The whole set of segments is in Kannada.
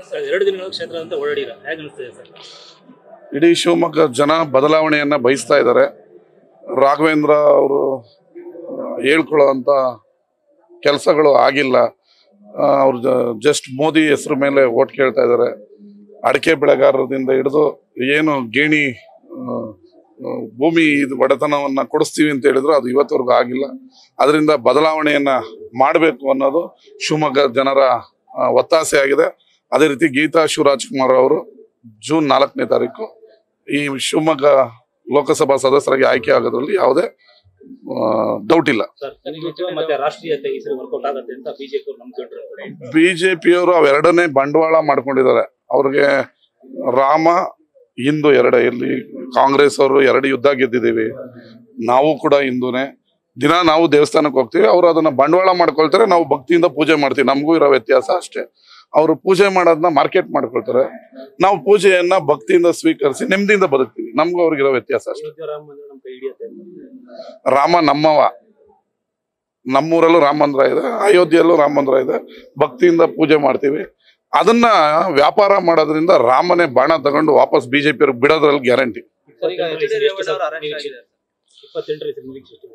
ಸರ್ ಎರಡು ದಿನಗಳ ಕ್ಷೇತ್ರ ಅಂತ ಓಡಾಡಿರ ಹೇಗೆ ಅನಿಸ್ತದೆ ಸರ್ ಇಡೀ ಶಿವಮೊಗ್ಗ ಜನ ಬದಲಾವಣೆಯನ್ನ ಬಯಸ್ತಾ ಇದ್ದಾರೆ ರಾಘವೇಂದ್ರ ಅವರು ಹೇಳ್ಕೊಳ್ಳೋವಂಥ ಕೆಲಸಗಳು ಆಗಿಲ್ಲ ಅವ್ರು ಜಸ್ಟ್ ಮೋದಿ ಹೆಸರು ಮೇಲೆ ಓಟ್ ಕೇಳ್ತಾ ಇದ್ದಾರೆ ಅಡಿಕೆ ಬೆಳೆಗಾರರಿಂದ ಹಿಡಿದು ಏನು ಗೇಣಿ ಆ, ಆ, ಭೂಮಿ ಇದು ಒಡೆತನವನ್ನ ಕೊಡಿಸ್ತೀವಿ ಅಂತ ಹೇಳಿದ್ರು ಅದು ಇವತ್ತವರೆಗೂ ಆಗಿಲ್ಲ ಅದರಿಂದ ಬದಲಾವಣೆಯನ್ನ ಮಾಡಬೇಕು ಅನ್ನೋದು ಶಿವಮೊಗ್ಗ ಜನರ ಆ, ಒತ್ತಾಸೆ ಆಗಿದೆ ಅದೇ ರೀತಿ ಗೀತಾ ಶಿವರಾಜ್ ಕುಮಾರ್ ಅವರು ಜೂನ್ ನಾಲ್ಕನೇ ತಾರೀಕು ಈ ಶಿವಮೊಗ್ಗ ಲೋಕಸಭಾ ಸದಸ್ಯರಾಗಿ ಆಯ್ಕೆ ಆಗೋದ್ರಲ್ಲಿ ಯಾವುದೇ ಡೌಟ್ ಇಲ್ಲ ಸರ್ ಹಿಂದುತ್ವ ಮತ್ತೆ ರಾಷ್ಟ್ರೀಯತೆ ಈ ಸರಿ ವರ್ಕೌಟ್ ಆಗುತ್ತೆ ಅಂತ ಬಿಜೆಪಿ ಅವರು ನಂಬ್ಕೊಂಡ್ರು ಬಿಜೆಪಿಯವರು ಅವೆರಡನ್ನೇ ಬಂಡವಾಳ ಮಾಡ್ಕೊಂಡಿದ್ದಾರೆ ಅವ್ರಿಗೆ ರಾಮ ಹಿಂದೂ ಎರಡೇ ಇಲ್ಲಿ ಕಾಂಗ್ರೆಸ್ ಅವರು ಎರಡು ಯುದ್ಧ ಗೆದ್ದಿದ್ದೀವಿ ನಾವು ಕೂಡ ಹಿಂದೂನೇ ದಿನ ನಾವು ದೇವಸ್ಥಾನಕ್ಕೆ ಹೋಗ್ತೀವಿ ಅವರು ಅದನ್ನ ಬಂಡವಾಳ ಮಾಡ್ಕೊಳ್ತಾರೆ ನಾವು ಭಕ್ತಿಯಿಂದ ಪೂಜೆ ಮಾಡ್ತೀವಿ ನಮಗೂ ಇರೋ ವ್ಯತ್ಯಾಸ ಅಷ್ಟೇ ಅವರು ಪೂಜೆ ಮಾಡೋದನ್ನ ಮಾರ್ಕೆಟ್ ಮಾಡ್ಕೊಳ್ತಾರೆ ನಾವು ಪೂಜೆಯನ್ನ ಭಕ್ತಿಯಿಂದ ಸ್ವೀಕರಿಸಿ ನೆಮ್ಮದಿಯಿಂದ ಬದುಕ್ತೀವಿ ನಮಗೂ ಅವ್ರಿಗಿರೋ ವ್ಯತ್ಯಾಸ ಅಷ್ಟೇ ಅಯೋಧ್ಯೆ ರಾಮ ಮಂದಿರ ನಮ್ಮ ಕೈ ಹಿಡಿಯುತ್ತೆ ರಾಮ ನಮ್ಮವ ನಮ್ಮೂರಲ್ಲೂ ರಾಮ ಮಂದಿರ ಇದೆ ಅಯೋಧ್ಯೆಯಲ್ಲೂ ರಾಮ ಮಂದಿರ ಇದೆ ಭಕ್ತಿಯಿಂದ ಪೂಜೆ ಮಾಡ್ತೀವಿ ಅದನ್ನ ವ್ಯಾಪಾರ ಮಾಡೋದ್ರಿಂದ ರಾಮನೇ ಬಾಣ ತಗೊಂಡು ವಾಪಸ್ ಬಿಜೆಪಿ ಅವ್ರಿಗೆ ಬಿಡೋದ್ರಲ್ಲಿ ಗ್ಯಾರಂಟಿ ಸರ್, ಈಗ ಎಚ್ ಡಿ ರೇವಣ್ಣ ಅವರು ಅರೆಸ್ಟ್ ಆಗಿದ್ದಾರೆ ಇಪ್ಪತ್ತೆಂಟರ ನಿರೀಕ್ಷೆ ಎಷ್ಟು?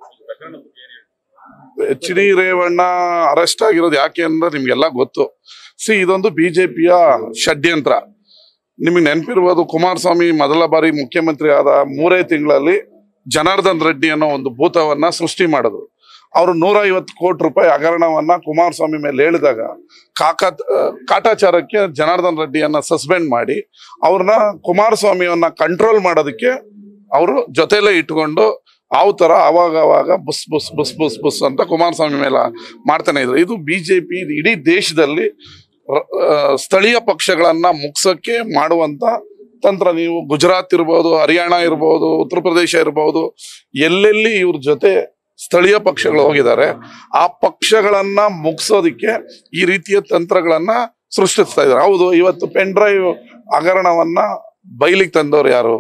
ಎಚ್ ಡಿ ರೇವಣ್ಣ ಅರೆಸ್ಟ್ ಆಗಿರೋದು ಯಾಕೆ ಅಂದ್ರೆ ನಿಮ್ಗೆಲ್ಲ ಗೊತ್ತು ಸಿ ಇದೊಂದು ಬಿಜೆಪಿಯ ಷಡ್ಯಂತ್ರ ನಿಮಗೆ ನೆನಪಿರ್ಬೋದು ಕುಮಾರಸ್ವಾಮಿ ಮೊದಲ ಬಾರಿ ಮುಖ್ಯಮಂತ್ರಿ ಆದ ಮೂರೇ ತಿಂಗಳಲ್ಲಿ ಜನಾರ್ದನ್ ರೆಡ್ಡಿ ಅನ್ನೋ ಒಂದು ಭೂತವನ್ನ ಸೃಷ್ಟಿ ಮಾಡಿದ್ರು ಅವರು ನೂರ ಐವತ್ತು ಕೋಟಿ ರೂಪಾಯಿ ಹಗರಣವನ್ನ ಕುಮಾರಸ್ವಾಮಿ ಮೇಲೆ ಹೇಳಿದಾಗ ಕಾಕ ಕಾಟಾಚಾರಕ್ಕೆ ಜನಾರ್ದನ್ ರೆಡ್ಡಿಯನ್ನ ಸಸ್ಪೆಂಡ್ ಮಾಡಿ ಅವ್ರನ್ನ ಕುಮಾರಸ್ವಾಮಿಯನ್ನ ಕಂಟ್ರೋಲ್ ಮಾಡೋದಕ್ಕೆ ಅವರು ಜೊತೆಲೇ ಇಟ್ಕೊಂಡು ಆವ್ ತರ ಅವಾಗ ಅವಾಗ ಬುಸ್ ಬುಸ್ ಬುಸ್ ಬುಸ್ ಬುಸ್ ಅಂತ ಕುಮಾರಸ್ವಾಮಿ ಮೇಲೆ ಮಾಡ್ತಾನೆ ಇದ್ರು ಇದು ಬಿಜೆಪಿ ಇಡೀ ದೇಶದಲ್ಲಿ ರ- ಆ, ಸ್ಥಳೀಯ ಪಕ್ಷಗಳನ್ನ ಮುಗ್ಸಕ್ಕೆ ಮಾಡುವಂತ ತಂತ್ರ ನೀವು ಗುಜರಾತ್ ಇರ್ಬೋದು ಹರಿಯಾಣ ಇರ್ಬೋದು ಉತ್ತರ ಪ್ರದೇಶ ಇರ್ಬೋದು ಎಲ್ಲೆಲ್ಲಿ ಇವ್ರ ಜೊತೆ ಸ್ಥಳೀಯ ಪಕ್ಷಗಳು ಹೋಗಿದ್ದಾರೆ ಆ ಪಕ್ಷಗಳನ್ನ ಮುಗ್ಸೋದಿಕ್ಕೆ ಈ ರೀತಿಯ ತಂತ್ರಗಳನ್ನ ಸೃಷ್ಟಿಸ್ತಾ ಇದ್ದಾರೆ ಹೌದು ಇವತ್ತು ಪೆನ್ ಡ್ರೈವ್ ಹಗರಣವನ್ನ ಬೈಲಿಗೆ ತಂದವರು ಯಾರು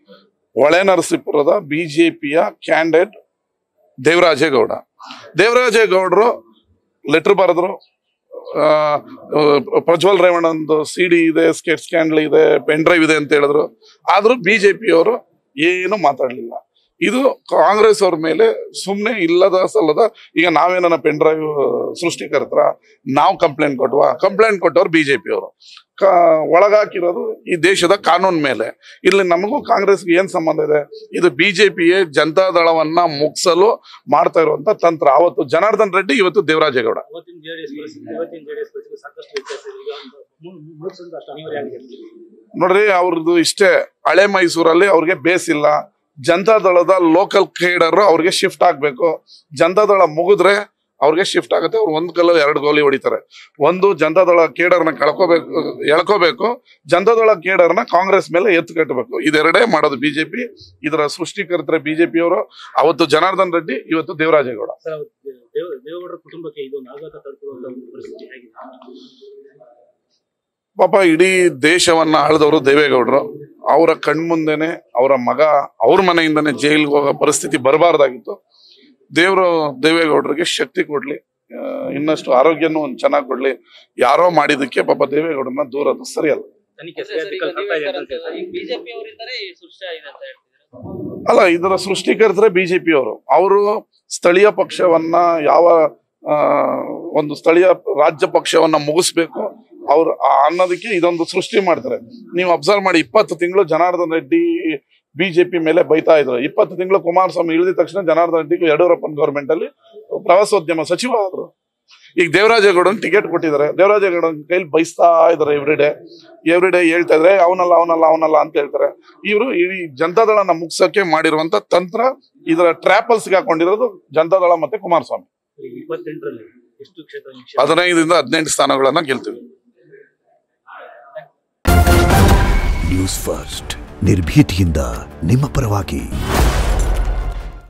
ಹೊಳೆ ನರಸೀಪುರದ ಬಿಜೆಪಿಯ ಕ್ಯಾಂಡಿಡೇಟ್ ದೇವರಾಜೇಗೌಡ ದೇವರಾಜೇಗೌಡರು ಲೆಟರ್ ಬರೆದ್ರು ಆ, ಆ, ಪ್ರಜ್ವಲ್ ರೇವಣ್ಣಂದು ಸಿ ಡಿ ಇದೆ ಸ್ಕೆಟ್ ಸ್ಕ್ಯಾಂಡಲ್ ಇದೆ ಪೆನ್ ಡ್ರೈವ್ ಇದೆ ಅಂತ ಹೇಳಿದ್ರು ಆದ್ರೂ ಬಿಜೆಪಿಯವರು ಏನು ಮಾತಾಡ್ಲಿಲ್ಲ ಇದು ಕಾಂಗ್ರೆಸ್ ಅವ್ರ ಮೇಲೆ ಸುಮ್ಮನೆ ಇಲ್ಲದ ಸಲ್ಲದ ಈಗ ನಾವೇನ ಪೆನ್ ಡ್ರೈವ್ ಸೃಷ್ಟಿಕರ್ತರ ನಾವು ಕಂಪ್ಲೇಂಟ್ ಕೊಟ್ವಾ ಕಂಪ್ಲೇಂಟ್ ಕೊಟ್ಟವ್ರು ಬಿಜೆಪಿ ಅವರು ಒಳಗಾಕಿರೋದು ಈ ದೇಶದ ಕಾನೂನ್ ಮೇಲೆ ಇಲ್ಲಿ ನಮಗೂ ಕಾಂಗ್ರೆಸ್ಗೆ ಏನ್ ಸಂಬಂಧ ಇದೆ ಇದು ಬಿಜೆಪಿಯೇ ಜನತಾ ದಳವನ್ನ ಮುಗಿಸಲು ಮಾಡ್ತಾ ಇರುವಂತ ತಂತ್ರ ಅವತ್ತು ಜನಾರ್ದನ್ ರೆಡ್ಡಿ ಇವತ್ತು ದೇವರಾಜೇಗೌಡ ಅವತ್ತಿನ ಜೆಡಿಎಸ್ ಪರಿಸ್ಥಿತಿ ಇವತ್ತಿನ ಜೆಡಿಎಸ್ ಪರಿಸ್ಥಿತಿ ಸಾಕಷ್ಟು ವ್ಯತ್ಯಾಸ ಇದೆ ಈಗ ಒಂದು ಮು- ಮುಗಿಸೋದು ಅಷ್ಟು ಅನಿವಾರ್ಯ ಆಗಿದೆ ನೋಡ್ರಿ ಅವ್ರದ್ದು ಇಷ್ಟೇ ಹಳೆ ಮೈಸೂರಲ್ಲಿ ಅವ್ರಿಗೆ ಬೇಸ್ ಇಲ್ಲ ಜನತಾ ದಳದ ಲೋಕಲ್ ಕೇಡರ್ ಅವ್ರಿಗೆ ಶಿಫ್ಟ್ ಆಗ್ಬೇಕು ಜನತಾ ದಳ ಮುಗಿದ್ರೆ ಅವ್ರಿಗೆ ಶಿಫ್ಟ್ ಆಗುತ್ತೆ ಅವ್ರು ಒಂದ್ ಕಲ್ಲ ಎರಡು ಗೋಲಿ ಹೊಡಿತಾರೆ ಒಂದು ಜನತಾ ದಳ ಕೇಡರ್ನ ಕಳ್ಕೋಬೇಕು ಎಳ್ಕೋಬೇಕು ಜನತಾ ದಳ ಕೇಡರ್ನ ಕಾಂಗ್ರೆಸ್ ಮೇಲೆ ಎತ್ತು ಕಟ್ಟಬೇಕು ಇದೆರಡೇ ಮಾಡೋದು ಬಿಜೆಪಿ ಇದರ ಸೃಷ್ಟಿಕರ್ತರ ಬಿಜೆಪಿ ಅವರು ಅವತ್ತು ಜನಾರ್ದನ್ ರೆಡ್ಡಿ ಇವತ್ತು ದೇವರಾಜೇಗೌಡ ಸರ್ ಅವತ್ತು ದೇವ ದೇವೇಗೌಡರ ಕುಟುಂಬಕ್ಕೆ ಇದು ಒಂದು ಆಘಾತ ತಡ್ಕೊಳ್ಳುವಂತ ಒಂದು ಪರಿಸ್ಥಿತಿ ಆಗಿದೆ ಪಾಪ ಇಡೀ ದೇಶವನ್ನ ಆಳ್ದವರು ದೇವೇಗೌಡರು ಅವರ ಕಣ್ಮುಂದೆನೆ ಅವರ ಮಗ ಅವ್ರ ಮನೆಯಿಂದನೇ ಜೈಲ್ಗೆ ಹೋಗೋ ಪರಿಸ್ಥಿತಿ ಬರಬಾರ್ದಾಗಿತ್ತು ದೇವರು ದೇವೇಗೌಡರಿಗೆ ಶಕ್ತಿ ಕೊಡ್ಲಿ ಆ, ಇನ್ನಷ್ಟು ಆರೋಗ್ಯನೂ ಒಂದ್ ಚೆನ್ನಾಗಿ ಕೊಡ್ಲಿ ಯಾರೋ ಮಾಡಿದಕ್ಕೆ ಪಾಪ ದೇವೇಗೌಡರನ್ನ ದೂರದು ಸರಿಯಲ್ಲ ತನಿಖೆ ಅದೇ ಸರ್, ಈಗ ಸಿಆರ್ಪಿ ನೀವ್ ತರ್ತಾ ಇದೆ ಅಂತ ಹೇಳ್ತಾರಂತೆ, ಹೇಳ್ತಾರೆ. ಈಗ ಬಿಜೆಪಿ ಅವರಿಂದಲೇ ಈ ಸೃಷ್ಟಿ ಆಗಿದೆ ಅಂತ ಹೇಳ್ತಿದ್ರು ಅಲ್ಲ ಇದರ ಸೃಷ್ಟಿಕರ್ತರೆ ಬಿಜೆಪಿ ಅವರು ಅವರು ಸ್ಥಳೀಯ ಪಕ್ಷವನ್ನ ಯಾವ ಆ, ಒಂದು ಸ್ಥಳೀಯ ರಾಜ್ಯ ಪಕ್ಷವನ್ನ ಮುಗಿಸ್ಬೇಕು ಅವ್ರು ಆ- ಅನ್ನೋದಕ್ಕೆ ಇದೊಂದು ಸೃಷ್ಟಿ ಮಾಡ್ತಾರೆ ನೀವು ಅಬ್ಸರ್ವ್ ಮಾಡಿ ಇಪ್ಪತ್ತು ತಿಂಗಳು ಜನಾರ್ದನ್ ರೆಡ್ಡಿ ಬಿಜೆಪಿ ಮೇಲೆ ಬೈತಾ ಇದ್ರು ಇಪ್ಪತ್ತು ತಿಂಗಳು ಕುಮಾರಸ್ವಾಮಿ ಇಳಿದ ತಕ್ಷಣ ಜನಾರ್ದನ್ ರೆಡ್ಡಿ ಯಡಿಯೂರಪ್ಪನ ಗೌರ್ಮೆಂಟ್ ಅಲ್ಲಿ ಪ್ರವಾಸೋದ್ಯಮ ಸಚಿವ ಆದ್ರು ಈಗ ದೇವರಾಜೇಗೌಡನ್ ಟಿಕೆಟ್ ಕೊಟ್ಟಿದ್ದಾರೆ ದೇವರಾಜೇಗೌಡನ್ ಕೈಲಿ ಬೈಸ್ತಾ ಇದಾರೆ ಎವ್ರಿಡೇ ಎವ್ರಿಡೇ ಹೇಳ್ತಾ ಇದ್ರೆ ಅವನಲ್ಲ ಅವನಲ್ಲ ಅವನಲ್ಲ ಅಂತ ಹೇಳ್ತಾರೆ ಇವರು ಇಡೀ ಜನತಾದಳನ ಮುಗ್ಸಕ್ಕೆ ಮಾಡಿರುವಂತ ತಂತ್ರ ಇದರ ಟ್ರ್ಯಾಪಲ್ ಸಿಗಾಕೊಂಡಿರೋದು ಜನತಾದಳ ಮತ್ತೆ ಕುಮಾರಸ್ವಾಮಿ ಈಗ ಇಪ್ಪತ್ತೆಂಟರಲ್ಲಿ ಎಷ್ಟು ಕ್ಷೇತ್ರ ನಿರೀಕ್ಷೆ ಹದಿನೈದರಿಂದ ಹದಿನೆಂಟು ಸ್ಥಾನಗಳನ್ನ ಗೆಲ್ತೀವಿ ನ್ಯೂಸ್ ಫಸ್ಟ್ ನಿರ್ಭೀತಿಯಿಂದ ನಿಮ್ಮ ಪರವಾಗಿ